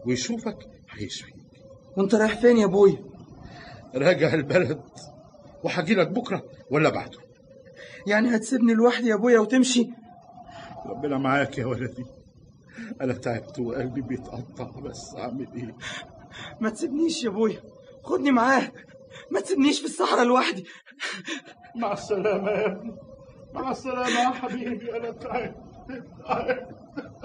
ويشوفك هيشفيك وانت رايح فين يا ابويا راجع البلد وهجي لك بكره ولا بعده يعني هتسيبني لوحدي يا ابويا وتمشي ربنا معاك يا ولدي انا تعبت وقلبي بيتقطع بس اعمل ايه ما تسيبنيش يا ابويا خدني معاك ما تسيبنيش في الصحراء لوحدي مع السلامه يا ابني مع السلامه يا حبيبي انا تعبت تعبت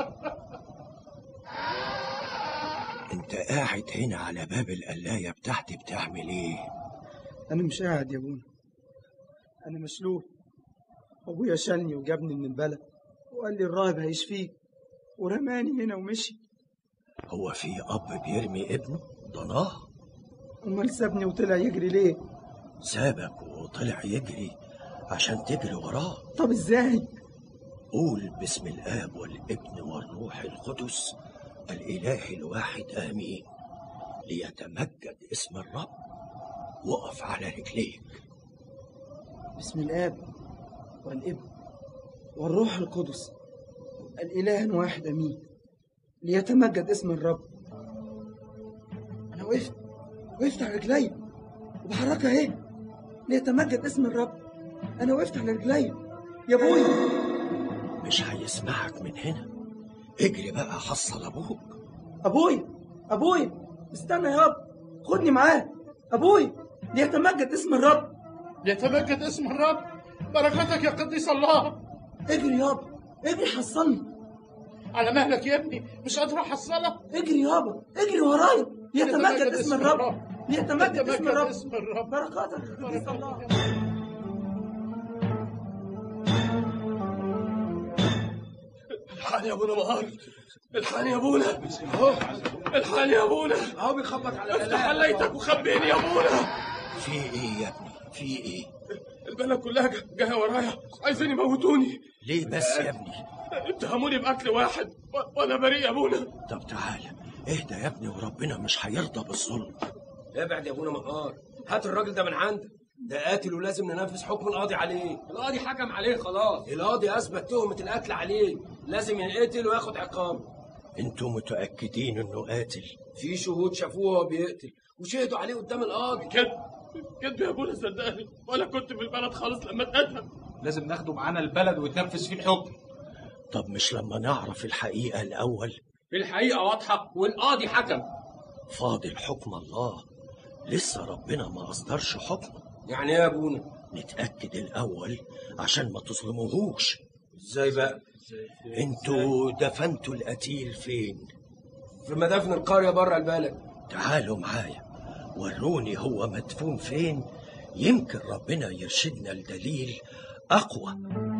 انت قاعد هنا على باب القلاية بتاعتي بتعمل ايه انا مش قاعد يا ابونا انا مشلول ابويا شالني وجابني من البلد وقال لي الراهب هيشفيك ورماني هنا ومشي هو في اب بيرمي ابنه ضناه امال سابني وطلع يجري ليه سابك وطلع يجري عشان تجري وراه طب ازاي قول باسم الاب والابن والروح القدس الاله الواحد امين ليتمجد اسم الرب وقف على رجليك بسم الاب والابن والروح القدس الاله واحد امين ليتمجد اسم الرب انا وقفت وقفت على رجلي وبحركها اهي ليتمجد اسم الرب انا وقفت على رجلي يا ابويا مش هيسمعك من هنا اجري بقى حصل ابوك ابويا ابويا استنى يابا خدني معاه ابويا ليتمجد اسم الرب يتمجد اسم الرب بركتك يا قديس الله اجري يابا اجري حصلني على مهلك يا ابني مش قادر احصلك اجري يابا اجري ورايا ليتمجد اسم اسم الرب الرب. ليتمجد اسم يتمجد الرب اسم الرب. بركاتك يا قديس الله الحقني يا ابونا مهار الحقني يا ابونا اهو الحقني يا ابونا اهو بيخبط على افتح عليتك وخبيني يا ابونا في ايه يا ابني في ايه البلد كلها جايه ورايا عايزين يموتوني ليه بس يا ابني اتهموني بقتل واحد و- وانا بريء يا ابونا طب تعالى اهدى يا ابني وربنا مش هيرضى بالظلم ابعد يا ابونا مقار هات الراجل ده من عندك ده قاتل ولازم ننفذ حكم القاضي عليه القاضي حكم عليه خلاص القاضي اثبت تهمه القتل عليه لازم ينقتل وياخد عقاب انتوا متاكدين انه قاتل في شهود شافوه وهو بيقتل وشهدوا عليه قدام القاضي كذب كذب يا ابونا صدقني ولا كنت في البلد خالص لما اتقتل لازم ناخده معانا البلد ويتنفذ فيه الحكم طب مش لما نعرف الحقيقه الاول الحقيقة واضحة والقاضي حكم فاضل حكم الله لسه ربنا ما اصدرش حكمه يعني ايه يا ابونا نتاكد الاول عشان ما تظلموهوش ازاي بقى انتوا دفنتوا القتيل فين في مدافن القريه بره البلد تعالوا معايا وروني هو مدفون فين يمكن ربنا يرشدنا لدليل اقوى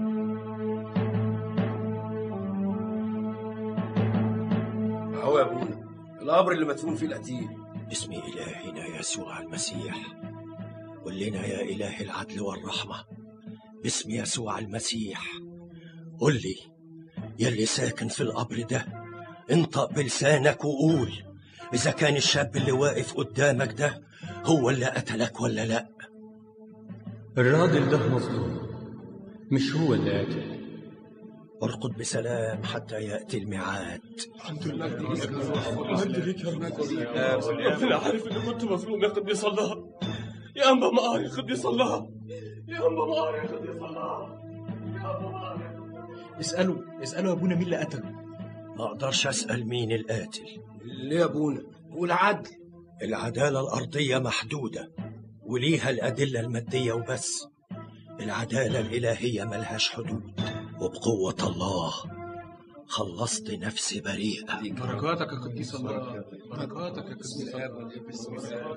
اهو يا ابونا القبر اللي مدفون فيه القتيل باسم إلهنا يسوع المسيح قل لنا يا إله العدل والرحمة باسم يسوع المسيح قل لي يلي ساكن في القبر ده انطق بلسانك وقول إذا كان الشاب اللي واقف قدامك ده هو اللي قتلك ولا لأ الراجل ده مظلوم مش هو اللي قاتل ارقد بسلام حتى يأتي الميعاد ربنا عارف اني كنت مظلوم يا قديس الله يا انبا مقار يا قديس الله يا انبا مقار يا قديس الله يا انبا مقار اسألوا اسألوا يا ابونا مين اللي قتله ما أقدرش أسأل مين القاتل ليه يا ابونا والعدل العدالة الأرضية محدودة وليها الأدلة المادية وبس العدالة الإلهية ملهاش حدود وبقوة الله خلصت نفسي بريئة بركاتك يا قديس الله بركاتك يا قديس الله